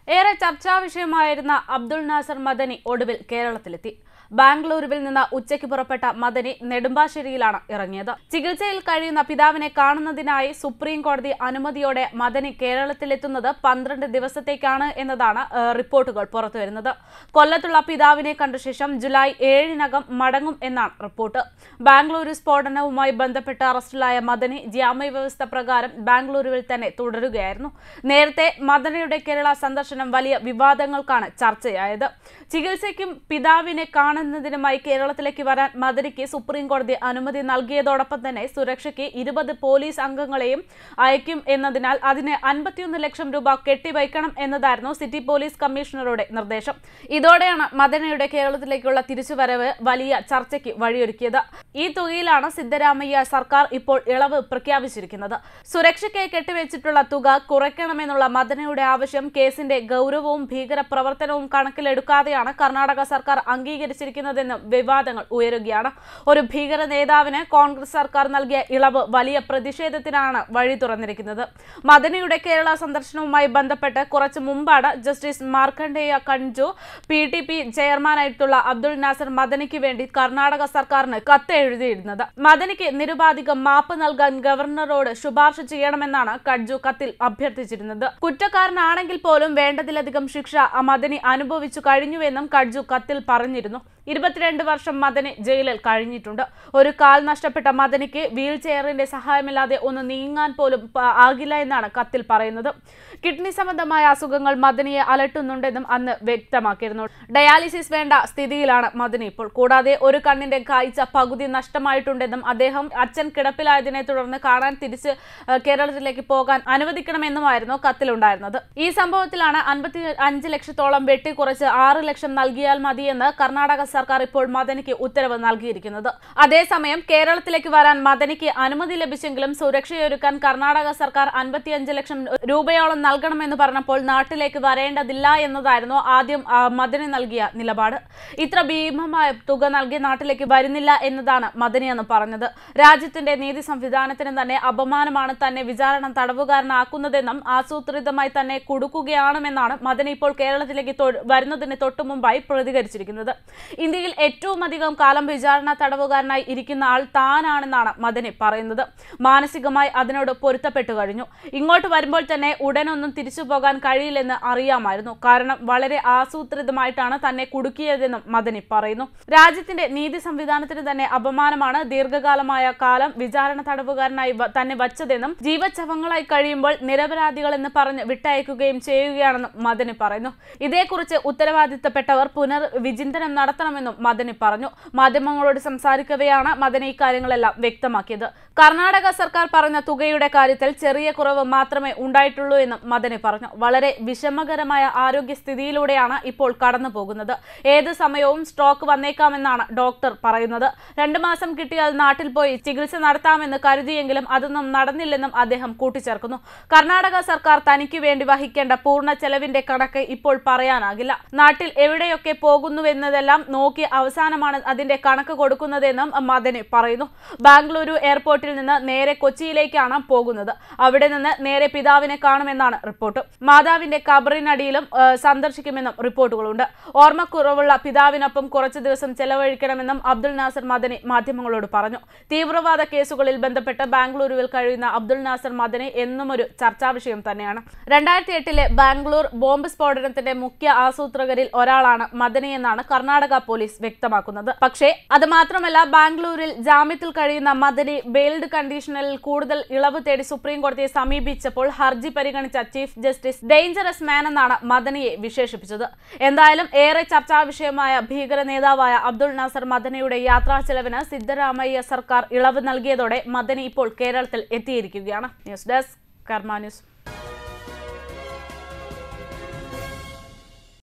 ഏറെ ചർച്ചാ വിഷയമായിരുന്ന അബ്ദുൾ നാസർ മദനി ഒടുവിൽ കേരളത്തിലെത്തി ബാംഗ്ലൂരുവിൽ നിന്ന് ഉച്ചയ്ക്ക് പുറപ്പെട്ട മദനി നെടുമ്പാശ്ശേരിയിലാണ് ഇറങ്ങിയത് ചികിത്സയിൽ കഴിയുന്ന പിതാവിനെ കാണുന്നതിനായി സുപ്രീം കോടതി അനുമതിയോടെ മദനി കേരളത്തിലെത്തുന്നത് പന്ത്രണ്ട് ദിവസത്തേക്കാണ് എന്നതാണ് ഏഹ്, റിപ്പോർട്ടുകൾ പുറത്തുവരുന്നത് കൊല്ലത്തുള്ള പിതാവിനെ കണ്ട ശേഷം ജൂലൈ ഏഴിനകം മടങ്ങും എന്നാണ് റിപ്പോർട്ട് ബാംഗ്ലൂരു സ്ഫോടനവുമായി ബന്ധപ്പെട്ട് അറസ്റ്റിലായ മദനി ജാമ്യ വ്യവസ്ഥ പ്രകാരം ബാംഗ്ലൂരുവിൽ തന്നെ തുടരുകയായിരുന്നു നേരത്തെ മദനിയുടെ കേരള സന്ദർശനം വലിയ വിവാദങ്ങൾക്കാണ് ചർച്ചയായത് ചികിത്സയ്ക്കും പിതാവിനെ കാണുന്നതിനുമായി കേരളത്തിലേക്ക് വരാൻ മദനിക്ക് സുപ്രീം കോടതി അനുമതി നൽകിയതോടൊപ്പം തന്നെ സുരക്ഷയ്ക്ക് ഇരുപത് പോലീസ് അംഗങ്ങളെയും അയക്കും എന്നതിനാൽ അതിന് അൻപത്തിയൊന്ന് ലക്ഷം രൂപ കെട്ടിവയ്ക്കണം എന്നതായിരുന്നു സിറ്റി പോലീസ് കമ്മീഷണറുടെ നിർദ്ദേശം ഇതോടെയാണ് മദനയുടെ കേരളത്തിലേക്കുള്ള തിരിച്ചുവരവ് വലിയ ചർച്ചയ്ക്ക് വഴിയൊരുക്കിയത് ഈ തുകയിലാണ് സിദ്ധരാമയ്യ സർക്കാർ ഇപ്പോൾ ഇളവ് പ്രഖ്യാപിച്ചിരിക്കുന്നത് സുരക്ഷയ്ക്കായി കെട്ടിവെച്ചിട്ടുള്ള തുക കുറയ്ക്കണമെന്നുള്ള മദനയുടെ ആവശ്യം കേസിന്റെ ഗൗരവവും ഭീകരപ്രവർത്തനവും കണക്കിലെടുക്കാതെയാണ് കർണാടക സർക്കാർ അംഗീകരിച്ചിരിക്കുന്നതെന്നും വിവാദങ്ങൾ ഉയരുകയാണ് ഒരു ഭീകര നേതാവിന് കോൺഗ്രസ് സർക്കാർ നൽകിയ ഇളവ് വലിയ പ്രതിഷേധത്തിനാണ് വഴി തുറന്നിരിക്കുന്നത് മദനയുടെ കേരള സന്ദർശനവുമായി ബന്ധപ്പെട്ട് കുറച്ചു മുമ്പാണ് justice Markandeya Katju P D P ചെയർമാനായിട്ടുള്ള അബ്ദുൾ നാസർ മദനിക്ക് വേണ്ടി കർണാടക സർക്കാരിന് കത്ത് എഴുതിയിരുന്നത് മദനിക്ക് നിരുപാധികം മാപ്പ് നൽകാൻ ഗവർണറോട് ശുപാർശ ചെയ്യണമെന്നാണ് കഡ്ജു കത്തിൽ അഭ്യർത്ഥിച്ചിരുന്നത് കുറ്റക്കാരനാണെങ്കിൽ പോലും വേണ്ടതിലധികം ശിക്ഷ ആ മദനി അനുഭവിച്ചു കഴിഞ്ഞുവെന്നും കഡ്ജു കത്തിൽ പറഞ്ഞിരുന്നു ഇരുപത്തിരണ്ട് വർഷം മദനി ജയിലിൽ കഴിഞ്ഞിട്ടുണ്ട് ഒരു കാൽ നഷ്ടപ്പെട്ട മദനിക്ക് വീൽ ചെയറിന്റെ സഹായമില്ലാതെ ഒന്ന് നീങ്ങാൻ പോലും പ- ആകില്ല എന്നാണ് കത്തിൽ പറയുന്നത് കിഡ്നി സംബന്ധമായ അസുഖങ്ങൾ മദനിയെ അലട്ടുന്നുണ്ടെന്നും അന്ന് വ്യക്തമാക്കിയിരുന്നു ഡയാലിസിസ് വേണ്ട സ്ഥിതിയിലാണ് മദനി ഇപ്പോൾ കൂടാതെ ഒരു കണ്ണിന്റെ കാഴ്ച പകുതി നഷ്ടമായിട്ടുണ്ടെന്നും അദ്ദേഹം അച്ഛൻ കിടപ്പിലായതിനെ തുടർന്ന് കാണാൻ തിരിച്ച് ഏഹ്, കേരളത്തിലേക്ക് പോകാൻ അനുവദിക്കണമെന്നുമായിരുന്നു കത്തിലുണ്ടായിരുന്നത് ഈ സംഭവത്തിലാണ് അൻപത്തി അഞ്ച് ലക്ഷത്തോളം വെട്ടിക്കുറച്ച് ആറ് ലക്ഷം നൽകിയാൽ മതിയെന്ന് കർണാടക സർക്കാർ ഇപ്പോൾ മദനിക്ക് ഉത്തരവ് നൽകിയിരിക്കുന്നത് അതേസമയം കേരളത്തിലേക്ക് വരാൻ മദനിക്ക് അനുമതി ലഭിച്ചെങ്കിലും സുരക്ഷയൊരുക്കാൻ കർണാടക സർക്കാർ അൻപത്തിയഞ്ച് ലക്ഷം രൂപയോളം നൽകണമെന്ന് പറഞ്ഞപ്പോൾ നാട്ടിലേക്ക് വരേണ്ടതില്ല എന്നതായിരുന്നു ആദ്യം ആ, മദനി നൽകിയ നിലപാട് ഇത്ര ഭീമമായ തുക നൽകി നാട്ടിലേക്ക് വരുന്നില്ല എന്നതാണ് മദനി എന്ന് പറഞ്ഞത് രാജ്യത്തിന്റെ നീതി സംവിധാനത്തിന് തന്നെ അപമാനമാണ് തന്നെ വിചാരണ തടവുകാരനാക്കുന്നതെന്നും ആസൂത്രിതമായി തന്നെ കുടുക്കുകയാണെന്നാണ് മദനി ഇപ്പോൾ കേരളത്തിലേക്ക് തൊ- വരുന്നതിന് തൊട്ടു മുമ്പായി പ്രതികരിച്ചിരിക്കുന്നത് ഇന്ത്യയിൽ ഏറ്റവും അധികം കാലം വിചാരണ തടവുകാരനായി ഇരിക്കുന്ന ആൾ താനാണെന്നാണ് മദനി പറയുന്നത് മാനസികമായി അതിനോട് പൊരുത്തപ്പെട്ടു കഴിഞ്ഞു ഇങ്ങോട്ട് വരുമ്പോൾ തന്നെ ഉടനൊന്നും തിരിച്ചു പോകാൻ കഴിയില്ലെന്ന് അറിയാമായിരുന്നു കാരണം വളരെ ആസൂത്രിതമായിട്ടാണ് തന്നെ കുടുക്കിയതെന്നും മദനി പറയുന്നു രാജ്യത്തിന്റെ നീതി സംവിധാനത്തിന് തന്നെ അപമാനമാണ് ദീർഘകാലമായ കാലം വിചാരണ തടവുകാരനായി വ- തന്നെ വച്ചതെന്നും ജീവച്ഛവങ്ങളായി കഴിയുമ്പോൾ നിരപരാധികൾ എന്ന് പറഞ്ഞ് വിട്ടയക്കുകയും ചെയ്യുകയാണെന്നും മദനി പറയുന്നു ഇതേക്കുറിച്ച് ഉത്തരവാദിത്തപ്പെട്ടവർ പുനർ വിചിന്തനം നടത്തണമെന്നും മദനി പറഞ്ഞു മാധ്യമങ്ങളോട് സംസാരിക്കവെയാണ് മദനി ഇക്കാര്യങ്ങളെല്ലാം വ്യക്തമാക്കിയത് കർണാടക സർക്കാർ പറഞ്ഞ തുകയുടെ കാര്യത്തിൽ ചെറിയ കുറവ് മാത്രമേ ഉണ്ടായിട്ടുള്ളൂ എന്നും മദനി പറഞ്ഞു വളരെ വിഷമകരമായ ആരോഗ്യസ്ഥിതിയിലൂടെയാണ് ഇപ്പോൾ കടന്നു പോകുന്നത് ഏത് സമയവും സ്ട്രോക്ക് വന്നേക്കാമെന്നാണ് ഡോക്ടർ പറയുന്നത് രണ്ടു മാസം കിട്ടിയാൽ നാട്ടിൽ പോയി ചികിത്സ നടത്താമെന്ന് കരുതിയെങ്കിലും അതൊന്നും നടന്നില്ലെന്നും അദ്ദേഹം കൂട്ടിച്ചേർക്കുന്നു കർണാടക സർക്കാർ തനിക്ക് വേണ്ടി വഹിക്കേണ്ട പൂർണ്ണ ചെലവിന്റെ കണക്ക് ഇപ്പോൾ പറയാനാകില്ല നാട്ടിൽ എവിടെയൊക്കെ പോകുന്നുവെന്നതെല്ലാം നോക്കി അവസാനമാണ് അതിന്റെ കണക്ക് കൊടുക്കുന്നതെന്നും മദനി പറയുന്നു ബാംഗ്ലൂരു എയർപോർട്ടിൽ നിന്ന് നേരെ കൊച്ചിയിലേക്കാണ് പോകുന്നത് അവിടെ നിന്ന് നേരെ പിതാവിനെ കാണുമെന്നാണ് റിപ്പോർട്ട് മാതാവിന്റെ കബറിനടിയിലും ആ, സന്ദർശിക്കുമെന്നും റിപ്പോർട്ടുകളുണ്ട് ഓർമ്മക്കുറവുള്ള പിതാവിനൊപ്പം കുറച്ചു ദിവസം ചെലവഴിക്കണമെന്നും അബ്ദുൾ നാസർ മദനി മാധ്യമങ്ങളോട് പറഞ്ഞു തീവ്രവാദ കേസുകളിൽ ബന്ധപ്പെട്ട് ബാംഗ്ലൂരുവിൽ കഴിയുന്ന അബ്ദുൾ നാസർ മദനി എന്നും ഒരു ചർച്ചാ വിഷയം തന്നെയാണ് രണ്ടായിരത്തി എട്ടിലെ ബാംഗ്ലൂർ ബോംബ് സ്ഫോടനത്തിന്റെ മുഖ്യ ആസൂത്രകരിൽ ഒരാളാണ് മദനി എന്നാണ് കർണാടക പോലീസ് വ്യക്തമാക്കുന്നത് പക്ഷേ അത് മാത്രമല്ല ബാംഗ്ലൂരിൽ ജാമ്യത്തിൽ കഴിയുന്ന മദനി ബെയിൽഡ് കണ്ടീഷനിൽ കൂടുതൽ ഇളവ് തേടി സുപ്രീം കോടതിയെ സമീപിച്ചപ്പോൾ ഹർജി പരിഗണിച്ച ചീഫ് ജസ്റ്റിസ് ഡേഞ്ചറസ് മാൻ എന്നാണ് മദനിയെ വിശേഷിപ്പിച്ചത് എന്തായാലും ഏറെ ചർച്ചാ വിഷയമായ ഭീകര നേതാവായ അബ്ദുൾ നാസർ മദനിയുടെ യാത്രാ ചെലവിന് സിദ്ധരാമയ്യ സർക്കാർ ഇളവ് നൽകിയതോടെ മദനി ഇപ്പോൾ കേരളത്തിൽ എത്തിയിരിക്കുകയാണ് ന്യൂസ് ഡെസ്ക് കർമ്മ ന്യൂസ്